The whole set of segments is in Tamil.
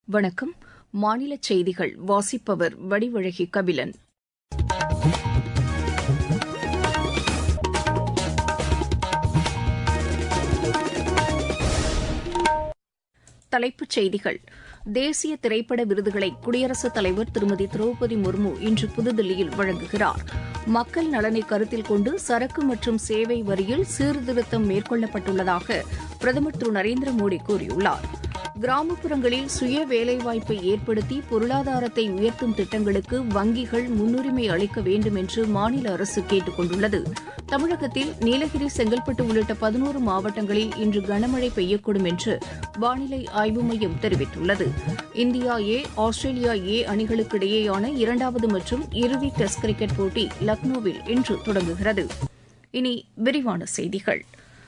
வணக்கம் மாநில செய்திகள் வாசிப்பவர் வடிவழகி கபிலன் தலைப்புச் செய்திகள் தேசிய திரைப்பட விருதுகளை குடியரசுத் தலைவர் திருமதி திரௌபதி முர்மு இன்று புதுதில்லியில் வழங்குகிறார் மக்கள் நலனை கருத்தில் கொண்டு சரக்கு மற்றும் சேவை வரியில் சீர்திருத்தம் மேற்கொள்ளப்பட்டுள்ளதாக பிரதமர் திரு நரேந்திர மோடி கூறியுள்ளார் கிராமப்புறங்களில் சுய வேலைவாய்ப்பை ஏற்படுத்தி பொருளாதாரத்தை உயர்த்தும் திட்டங்களுக்கு வங்கிகள் முன்னுரிமை அளிக்க வேண்டும் என்று மாநில அரசு கேட்டுக் கொண்டுள்ளது தமிழகத்தில் நீலகிரி செங்கல்பட்டு உள்ளிட்ட பதினோரு மாவட்டங்களில் இன்று கனமழை பெய்யக்கூடும் என்று வானிலை ஆய்வு மையம் தெரிவித்துள்ளது இந்தியா ஏ ஆஸ்திரேலியா ஏ அணிகளுக்கு இடையேயான இரண்டாவது மற்றும் இறுதி டெஸ்ட் கிரிக்கெட் போட்டி லக்னோவில் இன்று தொடங்குகிறது இனி விரிவான செய்திகள்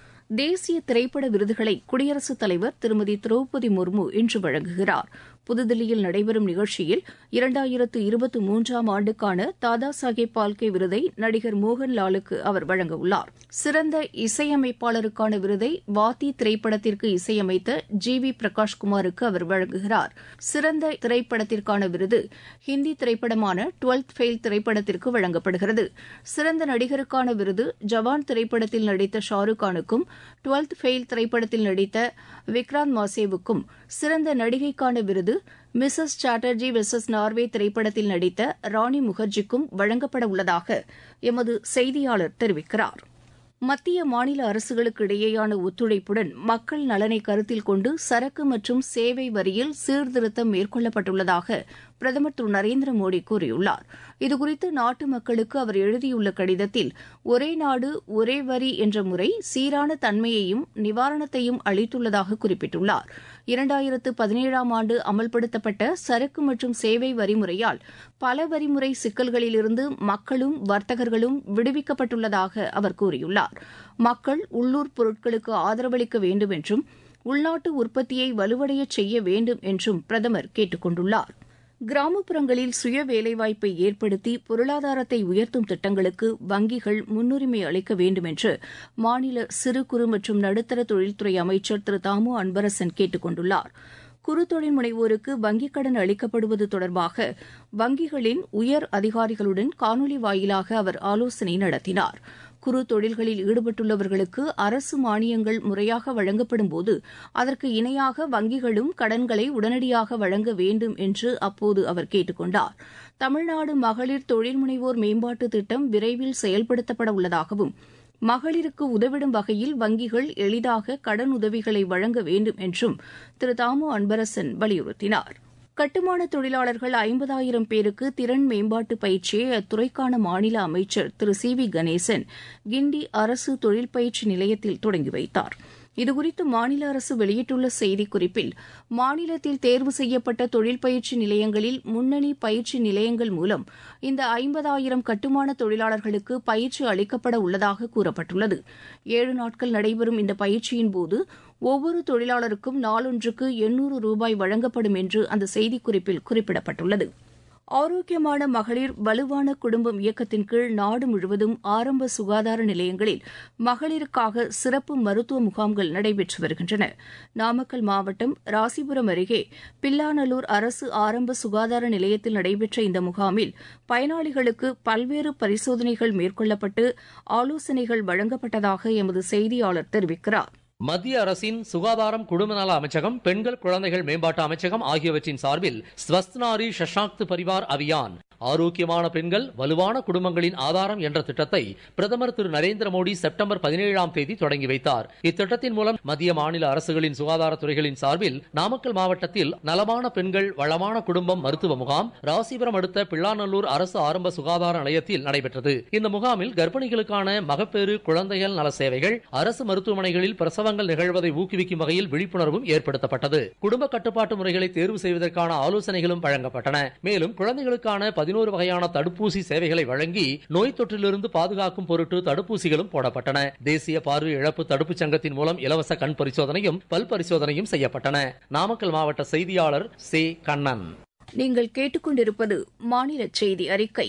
தேசிய திரைப்பட விருதுகளை குடியரசுத் தலைவர் திருமதி திரௌபதி முர்மு இன்று வழங்குகிறார் புதுதில்லியில் நடைபெறும் நிகழ்ச்சியில் இரண்டாயிரத்து இருபத்தி மூன்றாம் ஆண்டுக்கான தாதா சாஹேப் பால்கே விருதை நடிகர் மோகன்லாலுக்கு அவர் வழங்கவுள்ளார் சிறந்த இசையமைப்பாளருக்கான விருதை வாத்தி திரைப்படத்திற்கு இசையமைத்த ஜி வி பிரகாஷ்குமாருக்கு அவர் வழங்குகிறார் சிறந்த திரைப்படத்திற்கான விருது ஹிந்தி திரைப்படமான டுவெல்த் ஃபெயில் திரைப்படத்திற்கு வழங்கப்படுகிறது சிறந்த நடிகருக்கான விருது ஜவான் திரைப்படத்தில் நடித்த ஷாருக்கானுக்கும் டுவெல்த் ஃபெயில் திரைப்படத்தில் நடித்த விக்ராந்த் மாசேவுக்கும் சிறந்த நடிகைக்கான விருது மிஸ்ஸஸ் சாட்டர்ஜி வெர்சஸ் நார்வே திரைப்படத்தில் நடித்த ராணி முகர்ஜிக்கும் வழங்கப்பட உள்ளதாக எமது செய்தியாளர் தெரிவிக்கிறார் மத்திய மாநில அரசுகளுக்கு இடையேயான ஒத்துழைப்புடன் மக்கள் நலனை கருத்தில் கொண்டு சரக்கு மற்றும் சேவை வரியில் சீர்திருத்தம் மேற்கொள்ளப்பட்டுள்ளதாக பிரதமர் திரு நரேந்திர மோடி கூறியுள்ளார் இதுகுறித்து நாட்டு மக்களுக்கு அவர் எழுதியுள்ள கடிதத்தில் ஒரே நாடு ஒரே வரி என்ற முறை சீரான தன்மையையும் நிவாரணத்தையும் அளித்துள்ளதாக குறிப்பிட்டுள்ளார் இரண்டாயிரத்து பதினேழாம் ஆண்டு அமல்படுத்தப்பட்ட சரக்கு மற்றும் சேவை வரிமுறையால் பல வரிமுறை சிக்கல்களிலிருந்து மக்களும் வர்த்தகர்களும் விடுவிக்கப்பட்டுள்ளதாக அவர் கூறியுள்ளார் மக்கள் உள்ளூர் பொருட்களுக்கு ஆதரவளிக்க வேண்டும் என்றும் உள்நாட்டு உற்பத்தியை வலுவடையச் செய்ய வேண்டும் என்றும் பிரதமர் கேட்டுக் கொண்டுள்ளார் கிராமப்புறங்களில் சுய வேலைவாய்ப்பை ஏற்படுத்தி பொருளாதாரத்தை உயர்த்தும் திட்டங்களுக்கு வங்கிகள் முன்னுரிமை அளிக்க வேண்டும் என்று மாநில சிறு குறு மற்றும் நடுத்தர தொழில்துறை அமைச்சர் திரு தாமு அன்பரசன் கேட்டுக் கொண்டுள்ளார் குறு தொழில் முனைவோருக்கு வங்கிக் கடன் அளிக்கப்படுவது தொடர்பாக வங்கிகளின் உயர் அதிகாரிகளுடன் காணொலி வாயிலாக அவர் ஆலோசனை நடத்தினார் குறு தொழில்களில் ஈடுபட்டுள்ளவர்களுக்கு அரசு மானியங்கள் முறையாக வழங்கப்படும்போது அதற்கு இணையாக வங்கிகளும் கடன்களை உடனடியாக வழங்க வேண்டும் என்று அப்போது அவர் கேட்டுக் கொண்டார் தமிழ்நாடு மகளிர் தொழில் முனைவோர் மேம்பாட்டு திட்டம் விரைவில் செயல்படுத்தப்பட உள்ளதாகவும் மகளிருக்கு உதவிடும் வகையில் வங்கிகள் எளிதாக கடன் உதவிகளை வழங்க வேண்டும் என்றும் திரு தாமு அன்பரசன் வலியுறுத்தினார் கட்டுமான தொழிலாளர்கள் ஐம்பதாயிரம் பேருக்கு திறன் மேம்பாட்டு பயிற்சியை அத்துறைக்கான மாநில அமைச்சர் திரு சி வி கணேசன் கிண்டி அரசு தொழில் பயிற்சி நிலையத்தில் தொடங்கி வைத்தார் இதுகுறித்து மாநில அரசு வெளியிட்டுள்ள செய்திக்குறிப்பில் மாநிலத்தில் தேர்வு செய்யப்பட்ட தொழில் பயிற்சி நிலையங்களில் முன்னணி பயிற்சி நிலையங்கள் மூலம் இந்த ஐம்பதாயிரம் கட்டுமான தொழிலாளர்களுக்கு பயிற்சி அளிக்கப்பட உள்ளதாக கூறப்பட்டுள்ளது ஏழு நாட்கள் நடைபெறும் இந்த பயிற்சியின்போது ஒவ்வொரு தொழிலாளருக்கும் நாளொன்றுக்கு எண்ணூறு ரூபாய் வழங்கப்படும் என்று அந்த செய்திக்குறிப்பில் குறிப்பிடப்பட்டுள்ளது ஆரோக்கியமான மகளிர் வலுவான குடும்பம் இயக்கத்தின் கீழ் நாடு முழுவதும் ஆரம்ப சுகாதார நிலையங்களில் மகளிருக்காக சிறப்பு மருத்துவ முகாம்கள் நடைபெற்று வருகின்றன நாமக்கல் மாவட்டம் ராசிபுரம் அருகே பில்லாநல்லூர் அரசு ஆரம்ப சுகாதார நிலையத்தில் நடைபெற்ற இந்த முகாமில் பயனாளிகளுக்கு பல்வேறு பரிசோதனைகள் மேற்கொள்ளப்பட்டு ஆலோசனைகள் வழங்கப்பட்டதாக எமது செய்தியாளர் தெரிவிக்கிறார் மத்திய அரசின் சுகாதாரம் குடும்ப நல அமைச்சகம் பெண்கள் குழந்தைகள் மேம்பாட்டு அமைச்சகம் ஆகியவற்றின் சார்பில் ஸ்வஸ்த்நாரி சஷாக்த் பரிவார் அபியான் ஆரோக்கியமான பெண்கள் வலுவான குடும்பங்களின் ஆதாரம் என்ற திட்டத்தை பிரதமர் திரு நரேந்திர மோடி செப்டம்பர் பதினேழாம் தேதி தொடங்கி வைத்தார் இத்திட்டத்தின் மூலம் மத்திய மாநில அரசுகளின் சுகாதாரத்துறைகளின் சார்பில் நாமக்கல் மாவட்டத்தில் நலமான பெண்கள் வளமான குடும்பம் மருத்துவ முகாம் ராசிபுரம் அடுத்த பிள்ளாநல்லூர் அரசு ஆரம்ப சுகாதார நிலையத்தில் நடைபெற்றது இந்த முகாமில் கர்ப்பிணிகளுக்கான மகப்பேறு குழந்தைகள் நல சேவைகள் அரசு மருத்துவமனைகளில் பிரசவங்கள் நிகழ்வதை ஊக்குவிக்கும் வகையில் விழிப்புணர்வும் ஏற்படுத்தப்பட்டது குடும்ப கட்டுப்பாட்டு முறைகளை தேர்வு செய்வதற்கான ஆலோசனைகளும் வழங்கப்பட்டன மேலும் குழந்தைகளுக்கான பதினோரு வகையான தடுப்பூசி சேவைகளை வழங்கி நோய் தொற்றிலிருந்து பாதுகாக்கும் பொருட்டு தடுப்பூசிகளும் போடப்பட்டன தேசிய பார்வை இழப்பு தடுப்புச் சங்கத்தின் மூலம் இலவச கண் பரிசோதனையும் பல் பரிசோதனையும் செய்யப்பட்டன நாமக்கல் மாவட்ட செய்தியாளர் சே கண்ணன் நீங்கள் கேட்டுக்கொண்டிருப்பது மாநில செய்தி அறிக்கை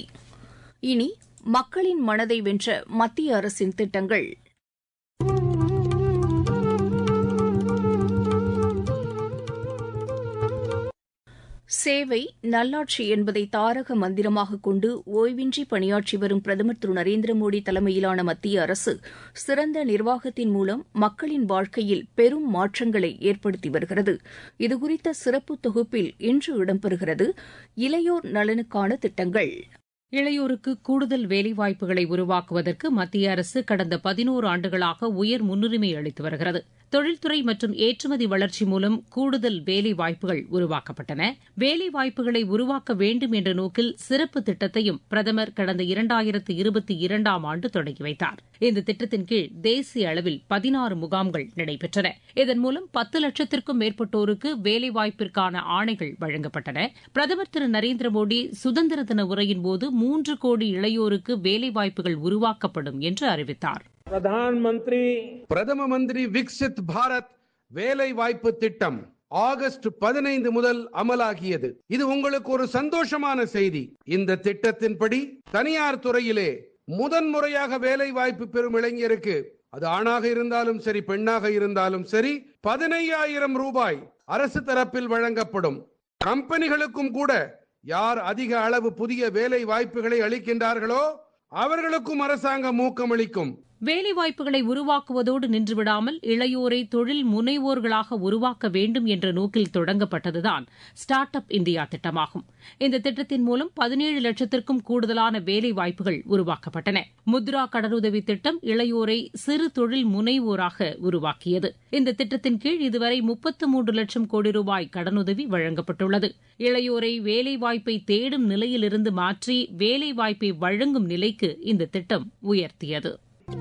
இனி மக்களின் மனதை வென்ற மத்திய அரசின் திட்டங்கள் சேவை நல்லாட்சி என்பதை தாரக மந்திரமாக கொண்டு ஓய்வின்றி பணியாற்றி வரும் பிரதமர் திரு நரேந்திர மோடி தலைமையிலான மத்திய அரசு சிறந்த நிர்வாகத்தின் மூலம் மக்களின் வாழ்க்கையில் பெரும் மாற்றங்களை ஏற்படுத்தி வருகிறது இதுகுறித்த சிறப்பு தொகுப்பில் இன்று இடம்பெறுகிறது இளையோர் நலனுக்கான திட்டங்கள் இளையோருக்கு கூடுதல் வேலைவாய்ப்புகளை உருவாக்குவதற்கு மத்திய அரசு கடந்த பதினோரு ஆண்டுகளாக உயர் முன்னுரிமை அளித்து வருகிறது தொழில்துறை மற்றும் ஏற்றுமதி வளர்ச்சி மூலம் கூடுதல் வேலைவாய்ப்புகள் உருவாக்கப்பட்டன வேலைவாய்ப்புகளை உருவாக்க வேண்டும் என்ற நோக்கில் சிறப்பு திட்டத்தையும் பிரதமர் கடந்த இரண்டாயிரத்து இருபத்தி இரண்டாம் ஆண்டு தொடங்கி வைத்தார் இந்த திட்டத்தின் கீழ் தேசிய அளவில் பதினாறு முகாம்கள் நடைபெற்றன இதன் மூலம் பத்து லட்சத்திற்கும் மேற்பட்டோருக்கு வேலைவாய்ப்பிற்கான ஆணைகள் வழங்கப்பட்டன பிரதமர் திரு நரேந்திர மோடி சுதந்திர தின உரையின் போது மூன்று கோடி இளையோருக்கு வேலைவாய்ப்புகள் உருவாக்கப்படும் என்று அறிவித்தார் प्रधानमंत्री பிரதம மந்திரி விக்சித் பாரத் வேலை வாய்ப்பு திட்டம் ஆகஸ்ட் பதினைந்து முதல் அமலாகியது இது உங்களுக்கு ஒரு சந்தோஷமான செய்தி இந்த திட்டத்தின்படி தனியார் துறையிலே முதன்முறையாக வேலை வாய்ப்பு பெறும் இளைஞருக்கு அது ஆணாக இருந்தாலும் சரி பெண்ணாக இருந்தாலும் சரி பதினையாயிரம் ரூபாய் அரசு தரப்பில் வழங்கப்படும் கம்பெனிகளுக்கும் கூட யார் அதிக அளவு புதிய வேலை வாய்ப்புகளை அளிக்கின்றார்களோ அவர்களுக்கும் அரசாங்கம் ஊக்கமளிக்கும் வேலைவாய்ப்புகளை உருவாக்குவதோடு நின்றுவிடாமல் இளையோரை தொழில் முனைவோர்களாக உருவாக்க வேண்டும் என்ற நோக்கில் தொடங்கப்பட்டதுதான் ஸ்டார்ட் அப் இந்தியா திட்டமாகும் இந்த திட்டத்தின் மூலம் பதினேழு லட்சத்திற்கும் கூடுதலான வேலைவாய்ப்புகள் உருவாக்கப்பட்டன முத்ரா கடனுதவி திட்டம் இளையோரை சிறு தொழில் முனைவோராக உருவாக்கியது இந்த திட்டத்தின் கீழ் இதுவரை முப்பத்து மூன்று லட்சம் கோடி ரூபாய் கடனுதவி வழங்கப்பட்டுள்ளது இளையோரை வேலைவாய்ப்பை தேடும் நிலையிலிருந்து மாற்றி வேலைவாய்ப்பை வழங்கும் நிலைக்கு இந்த திட்டம் உயர்த்தியது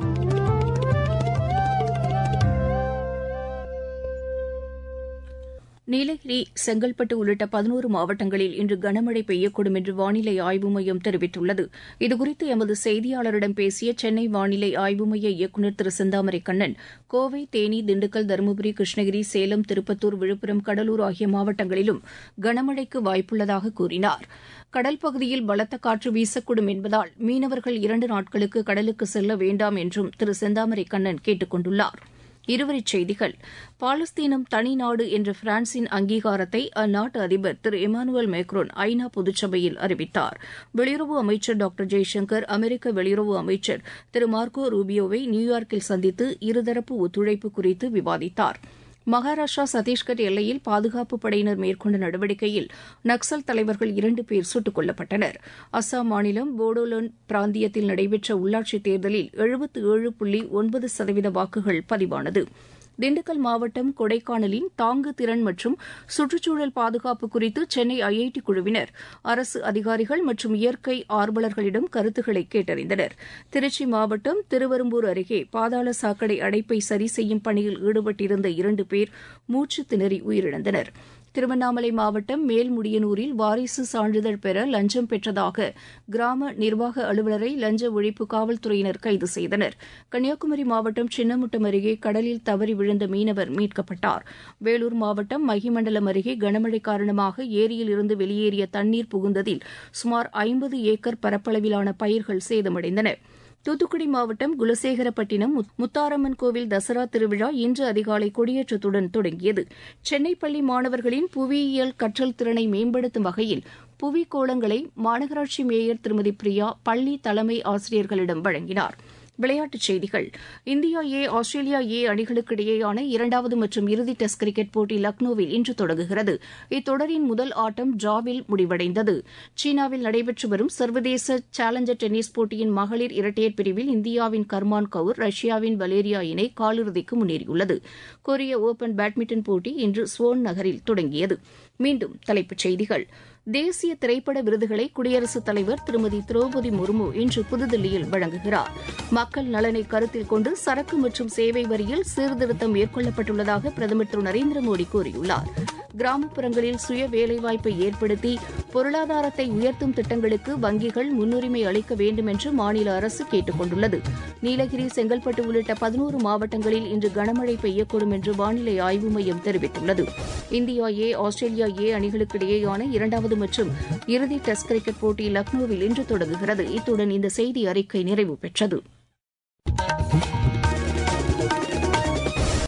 நீலகிரி செங்கல்பட்டு உள்ளிட்ட பதினோரு மாவட்டங்களில் இன்று கனமழை பெய்யக்கூடும் என்று வானிலை ஆய்வு மையம் தெரிவித்துள்ளது இதுகுறித்து எமது செய்தியாளரிடம் பேசிய சென்னை வானிலை ஆய்வு மைய இயக்குநர் திரு செந்தாமரை கண்ணன் கோவை தேனி திண்டுக்கல் தருமபுரி கிருஷ்ணகிரி சேலம் திருப்பத்தூர் விழுப்புரம் கடலூர் ஆகிய மாவட்டங்களிலும் கனமழைக்கு வாய்ப்புள்ளதாக கூறினார் கடல் பகுதியில் பலத்த காற்று வீசக்கூடும் என்பதால் மீனவர்கள் இரண்டு நாட்களுக்கு கடலுக்கு செல்ல வேண்டாம் என்றும் திரு செந்தாமரை கண்ணன் கேட்டுக் கொண்டுள்ளார் இருவரிச் செய்திகள் பாலஸ்தீனம் தனி நாடு என்ற பிரான்சின் அங்கீகாரத்தை அந்நாட்டு அதிபர் திரு இமானுவேல் மேக்ரோன் ஐநா பொதுச்சபையில் அறிவித்தார் வெளியுறவு அமைச்சர் டாக்டர் ஜெய்சங்கர் அமெரிக்க வெளியுறவு அமைச்சர் திரு மார்க்கோ ரூபியோவை நியூயார்க்கில் சந்தித்து இருதரப்பு ஒத்துழைப்பு குறித்து விவாதித்தார் மகாராஷ்டிரா சத்தீஸ்கர் எல்லையில் பாதுகாப்பு படையினர் மேற்கொண்ட நடவடிக்கையில் நக்சல் தலைவர்கள் இரண்டு பேர் சுட்டுக் கொல்லப்பட்டனர் அஸ்ஸாம் மாநிலம் போடோலேண்ட் பிராந்தியத்தில் நடைபெற்ற உள்ளாட்சித் தேர்தலில் எழுபத்து ஏழு புள்ளி ஒன்பது சதவீத வாக்குகள் பதிவானது திண்டுக்கல் மாவட்டம் கொடைக்கானலின் தாங்கு திறன் மற்றும் சுற்றுச்சூழல் பாதுகாப்பு குறித்து சென்னை ஐஐடி குழுவினர் அரசு அதிகாரிகள் மற்றும் இயற்கை ஆர்வலர்களிடம் கருத்துக்களை கேட்டறிந்தனர் திருச்சி மாவட்டம் திருவெரும்பூர் அருகே பாதாள சாக்கடை அடைப்பை சரி செய்யும் பணியில் ஈடுபட்டிருந்த இரண்டு பேர் மூச்சு திணறி உயிரிழந்தனர் திருவண்ணாமலை மாவட்டம் மேல்முடியனூரில் வாரிசு சான்றிதழ் பெற லஞ்சம் பெற்றதாக கிராம நிர்வாக அலுவலரை லஞ்ச ஒழிப்பு காவல்துறையினர் கைது செய்தனர் கன்னியாகுமரி மாவட்டம் சின்னமுட்டம் அருகே கடலில் தவறி விழுந்த மீனவர் மீட்கப்பட்டார் வேலூர் மாவட்டம் மகிமண்டலம் அருகே கனமழை காரணமாக ஏரியில் இருந்து வெளியேறிய தண்ணீர் புகுந்ததில் சுமார் ஐம்பது ஏக்கர் பரப்பளவிலான பயிர்கள் சேதமடைந்தன தூத்துக்குடி மாவட்டம் குலசேகரப்பட்டினம் முத்தாரம்மன் கோவில் தசரா திருவிழா இன்று அதிகாலை கொடியேற்றத்துடன் தொடங்கியது சென்னை பள்ளி மாணவர்களின் புவியியல் கற்றல் திறனை மேம்படுத்தும் வகையில் புவி கோளங்களை மாநகராட்சி மேயர் திருமதி பிரியா பள்ளி தலைமை ஆசிரியர்களிடம் வழங்கினார் விளையாட்டுச் செய்திகள் இந்தியா ஏ ஆஸ்திரேலியா ஏ அணிகளுக்கு இடையேயான இரண்டாவது மற்றும் இறுதி டெஸ்ட் கிரிக்கெட் போட்டி லக்னோவில் இன்று தொடங்குகிறது இத்தொடரின் முதல் ஆட்டம் டிராவில் முடிவடைந்தது சீனாவில் நடைபெற்று வரும் சர்வதேச சேலஞ்சர் டென்னிஸ் போட்டியின் மகளிர் இரட்டையர் பிரிவில் இந்தியாவின் கர்மான் கவுர் ரஷ்யாவின் வலேரியா இணை காலிறுதிக்கு முன்னேறியுள்ளது கொரிய ஓபன் பேட்மிண்டன் போட்டி இன்று ஸ்வோன் நகரில் தொடங்கியது மீண்டும் தலைப்புச் செய்திகள் தேசிய திரைப்பட விருதுகளை குடியரசுத் தலைவர் திருமதி திரௌபதி முர்மு இன்று புதுதில்லியில் வழங்குகிறார் மக்கள் நலனை கருத்தில் கொண்டு சரக்கு மற்றும் சேவை வரியில் சீர்திருத்தம் மேற்கொள்ளப்பட்டுள்ளதாக பிரதமர் திரு நரேந்திர மோடி கூறியுள்ளார் கிராமப்புறங்களில் சுய வேலைவாய்ப்பை ஏற்படுத்தி பொருளாதாரத்தை உயர்த்தும் திட்டங்களுக்கு வங்கிகள் முன்னுரிமை அளிக்க வேண்டும் என்று மாநில அரசு கேட்டுக் கொண்டுள்ளது நீலகிரி செங்கல்பட்டு உள்ளிட்ட பதினோரு மாவட்டங்களில் இன்று கனமழை பெய்யக்கூடும் என்று வானிலை ஆய்வு மையம் தெரிவித்துள்ளது இந்தியா ஏ ஆஸ்திரேலியா ஏ அணிகளுக்கு இடையேயான இரண்டாவது மற்றும் இறுதி டெஸ்ட் கிரிக்கெட் போட்டி லக்னோவில் இன்று தொடங்குகிறது இத்துடன் இந்த செய்தி அறிக்கை நிறைவு பெற்றது